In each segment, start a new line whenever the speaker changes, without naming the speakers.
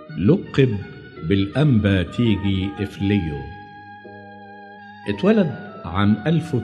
لقب بالأنبا تيجي إفليو اتولد عام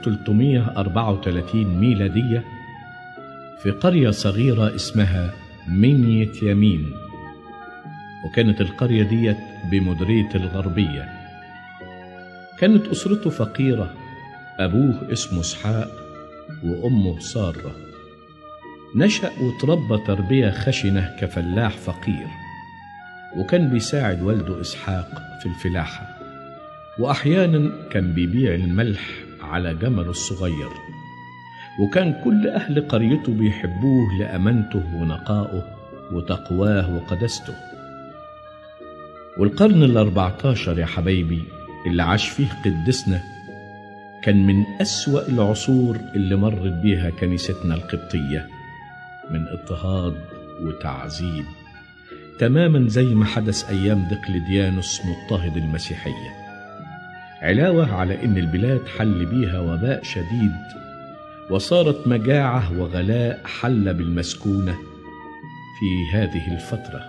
1334 ميلادية في قرية صغيرة اسمها منية يمين وكانت القرية ديت بمديرية الغربية كانت أسرته فقيرة أبوه اسمه اسحاق وأمه سارة نشأ وتربى تربية خشنة كفلاح فقير وكان بيساعد والده إسحاق في الفلاحة وأحيانا كان بيبيع الملح على جمله الصغير وكان كل أهل قريته بيحبوه لأمانته ونقائه وتقواه وقدسته والقرن الأربعتاشر يا حبايبي اللي عاش فيه قدسنا كان من أسوأ العصور اللي مرت بيها كنيستنا القبطية من اضطهاد وتعذيب تماما زي ما حدث أيام دقلديانوس مضطهد المسيحية علاوة على إن البلاد حل بيها وباء شديد وصارت مجاعة وغلاء حل بالمسكونة في هذه الفترة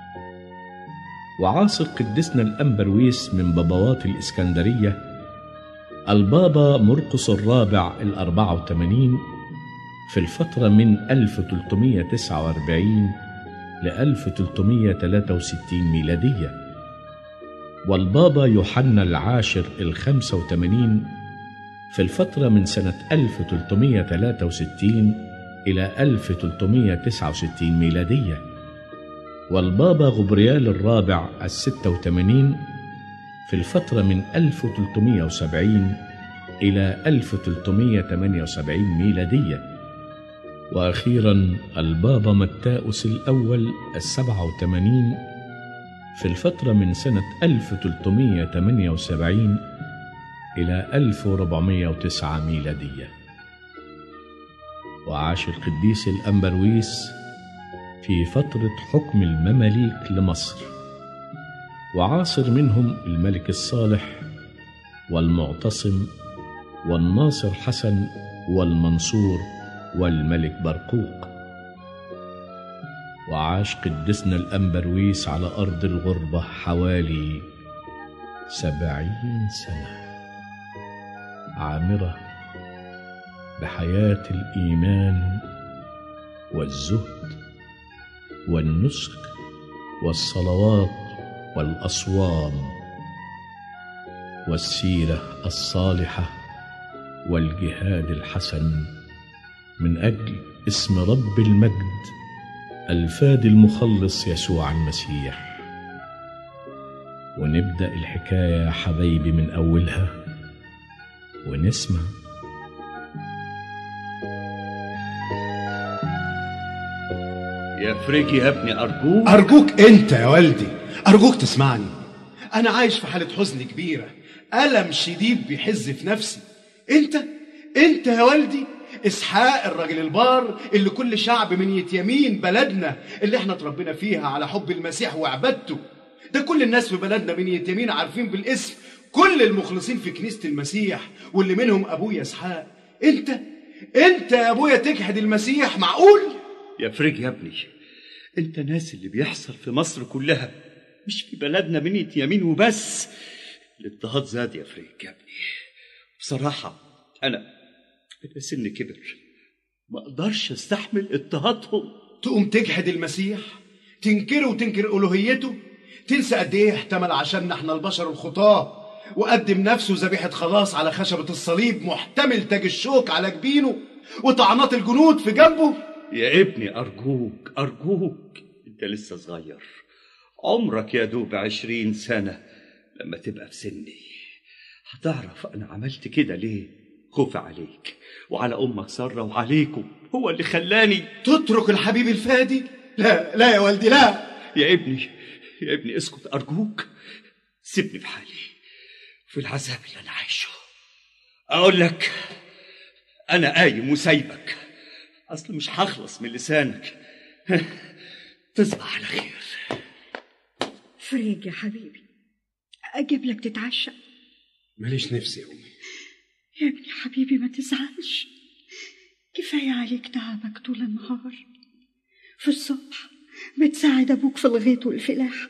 وعاصر قدسنا الأنبرويس من بابوات الإسكندرية البابا مرقس الرابع الأربعة وثمانين في الفترة من 1349 ل 1363 ميلادية والبابا يوحنا العاشر الخمسة وثمانين في الفترة من سنة 1363 إلى 1369 ميلادية والبابا غبريال الرابع الستة وثمانين في الفترة من 1370 إلى 1378 ميلادية وأخيرا البابا متاؤس الأول السبعة وثمانين في الفترة من سنة 1378 إلى 1409 ميلادية وعاش القديس الأنبرويس في فترة حكم المماليك لمصر وعاصر منهم الملك الصالح والمعتصم والناصر حسن والمنصور والملك برقوق وعاش قدسنا الأنبرويس على أرض الغربة حوالي سبعين سنة عامرة بحياة الإيمان والزهد والنسك والصلوات والأصوام والسيرة الصالحة والجهاد الحسن من أجل اسم رب المجد الفادي المخلص يسوع المسيح ونبدأ الحكاية يا حبايبي من أولها ونسمع
يا فريجي يا ابني أرجوك
أرجوك أنت يا والدي أرجوك تسمعني أنا عايش في حالة حزن كبيرة ألم شديد بيحز في نفسي أنت أنت يا والدي إسحاق الراجل البار اللي كل شعب من يتيمين بلدنا اللي احنا اتربينا فيها على حب المسيح وعبادته ده كل الناس في بلدنا من يتيمين عارفين بالاسم كل المخلصين في كنيسة المسيح واللي منهم أبويا إسحاق أنت أنت يا أبويا تجحد المسيح معقول؟
يا فريج يا ابني انت ناس اللي بيحصل في مصر كلها مش في بلدنا من يمين وبس الاضطهاد زاد يا فريج يا ابني بصراحة أنا أنا سن كبر ما أقدرش أستحمل اضطهادهم
تقوم تجحد المسيح تنكره وتنكر ألوهيته تنسى قد إيه احتمل عشاننا احنا البشر الخطاة وقدم نفسه ذبيحة خلاص على خشبة الصليب محتمل تاج الشوك على جبينه وطعنات الجنود في جنبه
يا ابني أرجوك أرجوك أنت لسه صغير عمرك يا دوب عشرين سنة لما تبقى في سني هتعرف أنا عملت كده ليه خوف عليك وعلى أمك سارة وعليكم هو اللي خلاني
تترك الحبيب الفادي لا لا يا والدي لا
يا ابني يا ابني اسكت أرجوك سيبني في حالي في العذاب اللي أنا عايشه أقول لك أنا قايم وسايبك أصل مش هخلص من لسانك تصبح على خير
فريج يا حبيبي أجيب لك تتعشى
ماليش نفسي يا أمي
يا ابني حبيبي ما تزعلش كفاية عليك تعبك طول النهار في الصبح بتساعد أبوك في الغيط والفلاح